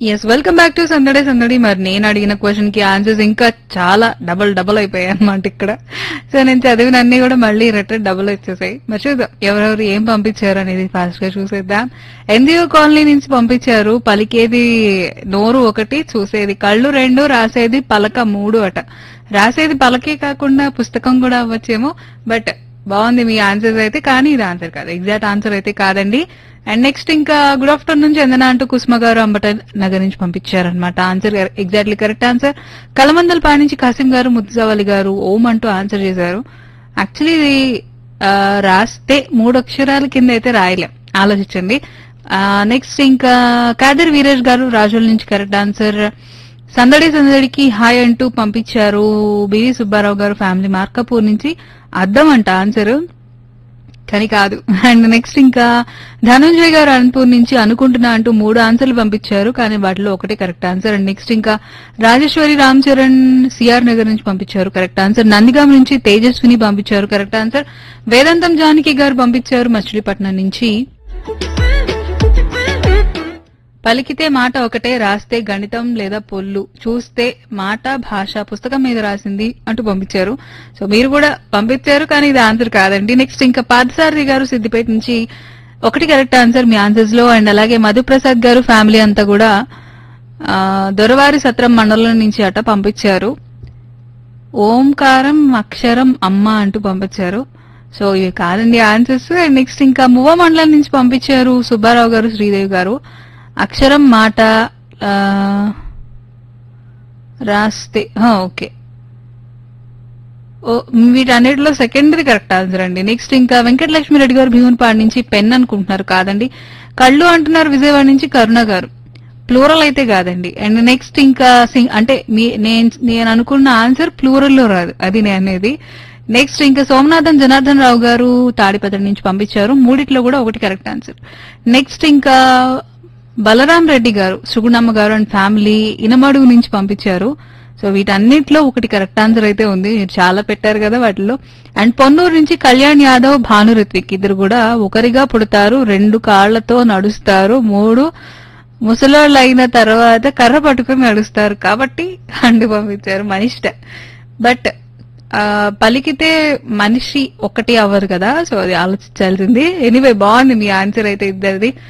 yes welcome back to సందడే సందడి మరి నేను అడిగిన క్వశ్చన్ కి ఆన్సర్స్ ఇంకా చాలా డబల్ డబల్ అయిపోయాయి అన్నమాట ఇక్కడ సో నేను చదివిన అన్ని కూడా మళ్ళీ రిటర్న్ డబుల్ వచ్చేసాయి మరి చూద్దాం ఎవరెవరు ఏం పంపించారు అనేది ఫాస్ట్ గా చూసేద్దాం ఎన్జిఓ కాలనీ నుంచి పంపించారు పలికేది నోరు ఒకటి చూసేది కళ్ళు రెండు రాసేది పలక మూడు అట రాసేది పలకే కాకుండా పుస్తకం కూడా అవ్వచ్చేమో బట్ బాగుంది మీ ఆన్సర్స్ అయితే కానీ ఇది ఆన్సర్ కాదు ఎగ్జాక్ట్ ఆన్సర్ అయితే కాదండి అండ్ నెక్స్ట్ ఇంకా గుడ్ ఆఫ్టర్నూన్ చందన అంటూ కుసుమ గారు అంబట నగర్ నుంచి పంపించారనమాట answer exactly correct answer Kalamandala పై నుంచి కాసిం గారు ముద్దుజవాలి గారు ఓం అంటూ ఆన్సర్ చేశారు యాక్చువల్లీ ఇది ఆ, రాస్తే మూడు అక్షరాల కింద అయితే రాయలేం ఆలోచించండి నెక్స్ట్ ఇంకా కాదర్ వీరేష్ గారు రాజుల నుంచి కరెక్ట్ ఆన్సర్ సందడి సందడికి హాయ్ అంటూ పంపించారు బివి సుబ్బారావు గారు ఫ్యామిలీ మార్కపూర్ నుంచి అద్దం అంట ఆన్సర్ కానీ కాదు అండ్ నెక్స్ట్ ఇంకా ధనంజయ్ గారు అనంతపూర్ నుంచి అనుకుంటున్నా అంటూ మూడు ఆన్సర్లు పంపించారు కానీ వాటిలో ఒకటే కరెక్ట్ ఆన్సర్ అండ్ నెక్స్ట్ ఇంకా రాజేశ్వరి రామ్ చరణ్ సిఆర్ నగర్ నుంచి పంపించారు కరెక్ట్ ఆన్సర్ నందిగాం నుంచి తేజస్విని పంపించారు కరెక్ట్ ఆన్సర్ వేదాంతం జానకి గారు పంపించారు మచిలీపట్నం నుంచి పలికితే మాట ఒకటే రాస్తే గణితం లేదా పొల్లు చూస్తే మాట భాష పుస్తకం మీద రాసింది అంటూ పంపించారు సో మీరు కూడా పంపించారు కానీ ఇది ఆన్సర్ కాదండి నెక్స్ట్ ఇంకా పాదసారథి గారు సిద్దిపేట నుంచి ఒకటి కరెక్ట్ ఆన్సర్ మీ ఆన్సర్స్ లో అండ్ అలాగే మధుప్రసాద్ గారు ఫ్యామిలీ అంతా కూడా ఆ, దొరవారి సత్రం మండలం నుంచి అట పంపించారు ఓంకారం అక్షరం అమ్మ అంటూ పంపించారు సో ఇవి కాదండి ఆన్సర్స్ అండ్ నెక్స్ట్ ఇంకా మువ్వ మండలం నుంచి పంపించారు సుబ్బారావు గారు శ్రీదేవి గారు అక్షరం మాట ఆ, రాస్తే హా, ఓకే ఓ వీటన్నిటిలో సెకండరీ కరెక్ట్ ఆన్సర్ అండి నెక్స్ట్ ఇంకా వెంకటలక్ష్మి రెడ్డి గారు భీమునిపాడు నుంచి పెన్ అనుకుంటున్నారు కాదండి కళ్ళు అంటున్నారు విజయవాడ నుంచి కరుణ గారు ప్లూరల్ అయితే కాదండి అండ్ నెక్స్ట్ ఇంకా సింగ్ అంటే మీ- నేను నేను అనుకున్న ఆన్సర్ ప్లూరల్ లో రాదు అది నేను అనేది నెక్స్ట్ ఇంకా సోమనాథన్ జనార్దన్ రావు గారు తాడిపత్రి నుంచి పంపించారు మూడిట్లో కూడా ఒకటి కరెక్ట్ ఆన్సర్ నెక్స్ట్ ఇంకా బలరాం రెడ్డి గారు సుగుణమ్మ గారు అండ్ ఫ్యామిలీ ఇనమడుగు నుంచి పంపించారు సో వీటన్నిటిలో ఒకటి కరెక్ట్ ఆన్సర్ అయితే ఉంది మీరు చాలా పెట్టారు కదా వాటిలో అండ్ పొన్నూరు నుంచి కళ్యాణ్ యాదవ్ భాను రిత్విక్ ఇద్దరు కూడా ఒకరిగా పుడతారు రెండు కాళ్లతో నడుస్తారు మూడు ముసలోళ్ళు అయిన తర్వాత కర్ర పట్టుకుని నడుస్తారు కాబట్టి అండు పంపించారు మనిష్ట బట్ ఆ, పలికితే మనిషి ఒకటి అవ్వరు కదా సో అది ఆలోచించాల్సింది ఎనీవే బాగుంది మీ ఆన్సర్ అయితే ఇద్దరిది